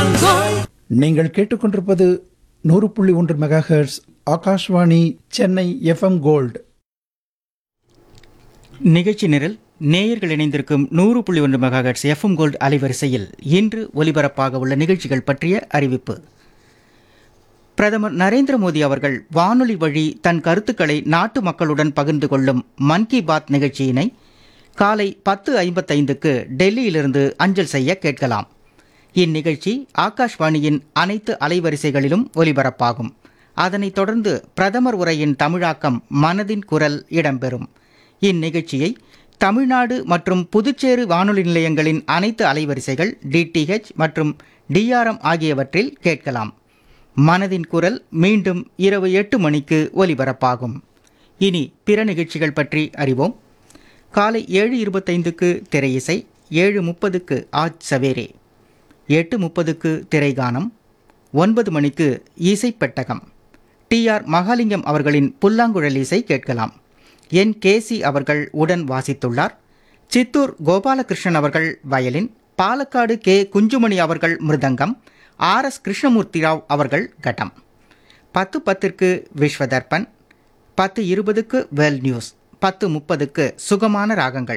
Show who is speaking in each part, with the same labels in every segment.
Speaker 1: FM Gold
Speaker 2: நீங்கள் கேட்டுக்கொண்டிருப்பது நூறு புள்ளி ஒன்று megahertz Akashvani Chennai FM gold
Speaker 3: நிகழ்ச்சி நிரல் நேயர்கள் இணைந்திருக்கும் நூறு புள்ளி ஒன்று மெகாஹெட்ஸ் எஃப்எம் கோல்டு அலைவரிசையில் இன்று ஒலிபரப்பாக உள்ள நிகழ்ச்சிகள் பற்றிய அறிவிப்பு பிரதமர் நரேந்திர மோடி அவர்கள் வானொலி வழி தன் கருத்துக்களை நாட்டு மக்களுடன் பகிர்ந்து கொள்ளும் மன் கி பாத் நிகழ்ச்சியினை காலை பத்து ஐம்பத்தைந்துக்கு டெல்லியிலிருந்து அஞ்சல் செய்ய கேட்கலாம் இந்நிகழ்ச்சி ஆகாஷ்வாணியின் அனைத்து அலைவரிசைகளிலும் ஒலிபரப்பாகும் அதனைத் தொடர்ந்து பிரதமர் உரையின் தமிழாக்கம் மனதின் குரல் இடம்பெறும் இந்நிகழ்ச்சியை தமிழ்நாடு மற்றும் புதுச்சேரி வானொலி நிலையங்களின் அனைத்து அலைவரிசைகள் டிடிஹெச் மற்றும் டிஆர்எம் ஆகியவற்றில் கேட்கலாம் மனதின் குரல் மீண்டும் இரவு எட்டு மணிக்கு ஒலிபரப்பாகும் இனி பிற நிகழ்ச்சிகள் பற்றி அறிவோம் காலை ஏழு இருபத்தைந்துக்கு திரையிசை ஏழு முப்பதுக்கு ஆஜ் சவேரே எட்டு முப்பதுக்கு திரைகானம் ஒன்பது மணிக்கு இசைப்பெட்டகம் டி ஆர் மகாலிங்கம் அவர்களின் புல்லாங்குழல் இசை கேட்கலாம் என் கேசி அவர்கள் உடன் வாசித்துள்ளார் சித்தூர் கோபாலகிருஷ்ணன் அவர்கள் வயலின் பாலக்காடு கே குஞ்சுமணி அவர்கள் மிருதங்கம் ஆர் எஸ் கிருஷ்ணமூர்த்தி ராவ் அவர்கள் கட்டம் பத்து பத்திற்கு விஸ்வதர்பன் பத்து இருபதுக்கு வெல் நியூஸ் பத்து முப்பதுக்கு சுகமான ராகங்கள்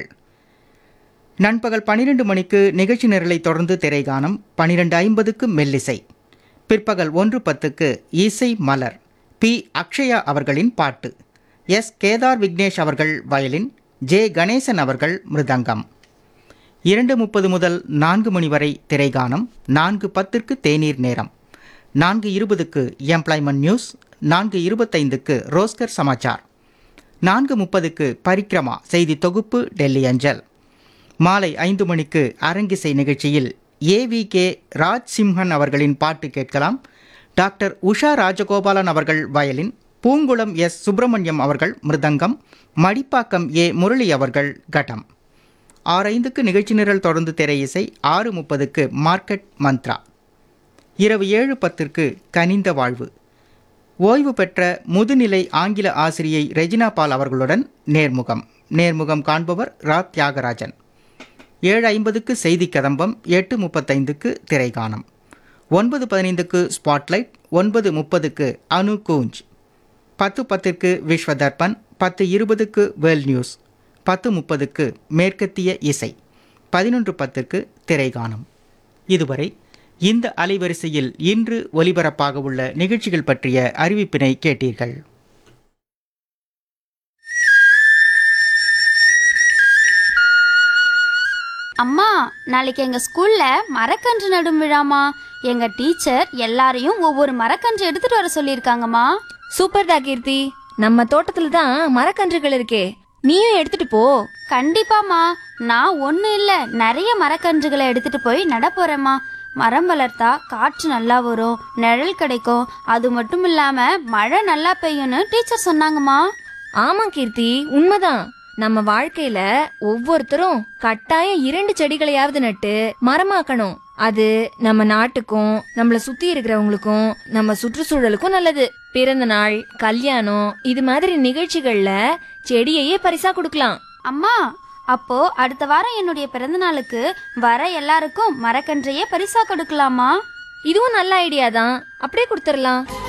Speaker 3: நண்பகல் பன்னிரண்டு மணிக்கு நிகழ்ச்சி நிரலை தொடர்ந்து திரைகானம் பன்னிரெண்டு ஐம்பதுக்கு மெல்லிசை பிற்பகல் ஒன்று பத்துக்கு இசை மலர் பி அக்ஷயா அவர்களின் பாட்டு எஸ் கேதார் விக்னேஷ் அவர்கள் வயலின் ஜே கணேசன் அவர்கள் மிருதங்கம் இரண்டு முப்பது முதல் நான்கு மணி வரை திரைகானம் நான்கு பத்திற்கு தேநீர் நேரம் நான்கு இருபதுக்கு எம்ப்ளாய்மெண்ட் நியூஸ் நான்கு இருபத்தைந்துக்கு ரோஸ்கர் சமாச்சார் நான்கு முப்பதுக்கு பரிக்ரமா செய்தி தொகுப்பு டெல்லி அஞ்சல் மாலை ஐந்து மணிக்கு அரங்கிசை நிகழ்ச்சியில் ஏவி கே ராஜ் சிம்ஹன் அவர்களின் பாட்டு கேட்கலாம் டாக்டர் உஷா ராஜகோபாலன் அவர்கள் வயலின் பூங்குளம் எஸ் சுப்பிரமணியம் அவர்கள் மிருதங்கம் மடிப்பாக்கம் ஏ முரளி அவர்கள் கட்டம் ஆறு ஐந்துக்கு நிகழ்ச்சி நிரல் தொடர்ந்து திரை இசை ஆறு முப்பதுக்கு மார்க்கெட் மந்த்ரா இரவு ஏழு பத்திற்கு கனிந்த வாழ்வு ஓய்வு பெற்ற முதுநிலை ஆங்கில ஆசிரியை ரெஜினா பால் அவர்களுடன் நேர்முகம் நேர்முகம் காண்பவர் ரா தியாகராஜன் ஏழு ஐம்பதுக்கு செய்தி கதம்பம் எட்டு முப்பத்தைந்துக்கு திரைகானம் ஒன்பது பதினைந்துக்கு ஸ்பாட்லைட் ஒன்பது முப்பதுக்கு அனு கூஞ்ச் பத்து பத்திற்கு விஸ்வதர்பன் பத்து இருபதுக்கு வேல் நியூஸ் பத்து முப்பதுக்கு மேற்கத்திய இசை பதினொன்று பத்திற்கு திரைகானம் இதுவரை இந்த அலைவரிசையில் இன்று ஒலிபரப்பாக உள்ள நிகழ்ச்சிகள் பற்றிய அறிவிப்பினை கேட்டீர்கள்
Speaker 4: அம்மா நாளைக்கு எங்க ஸ்கூல்ல மரக்கன்று நடும் விழாமா எங்க டீச்சர் எல்லாரையும் ஒவ்வொரு மரக்கன்று எடுத்துட்டு வர சொல்லியிருக்காங்கம்மா
Speaker 5: சூப்பர்டா கீர்த்தி நம்ம தோட்டத்துல தான் மரக்கன்றுகள் இருக்கே நீயும் எடுத்துட்டு போ
Speaker 4: கண்டிப்பாம்மா நான் ஒண்ணு இல்ல நிறைய மரக்கன்றுகளை எடுத்துட்டு போய் நட போறேம்மா மரம் வளர்த்தா காற்று நல்லா வரும் நிழல் கிடைக்கும் அது மட்டும் இல்லாம மழை நல்லா பெய்யும்னு டீச்சர் சொன்னாங்கம்மா
Speaker 5: ஆமா கீர்த்தி உண்மைதான் நம்ம வாழ்க்கையில ஒவ்வொருத்தரும் கட்டாயம் இரண்டு செடிகளையாவது நட்டு மரமாக்கணும் அது நம்ம நாட்டுக்கும் நம்மள சுத்தி இருக்கிறவங்களுக்கும் நம்ம சுற்றுச்சூழலுக்கும் நல்லது பிறந்த நாள் கல்யாணம் இது மாதிரி நிகழ்ச்சிகள்ல செடியையே பரிசா கொடுக்கலாம்
Speaker 4: அம்மா அப்போ அடுத்த வாரம் என்னுடைய பிறந்த நாளுக்கு வர எல்லாருக்கும் மரக்கன்றையே பரிசா கொடுக்கலாமா
Speaker 5: இதுவும் நல்ல ஐடியா தான் அப்படியே கொடுத்துடலாம்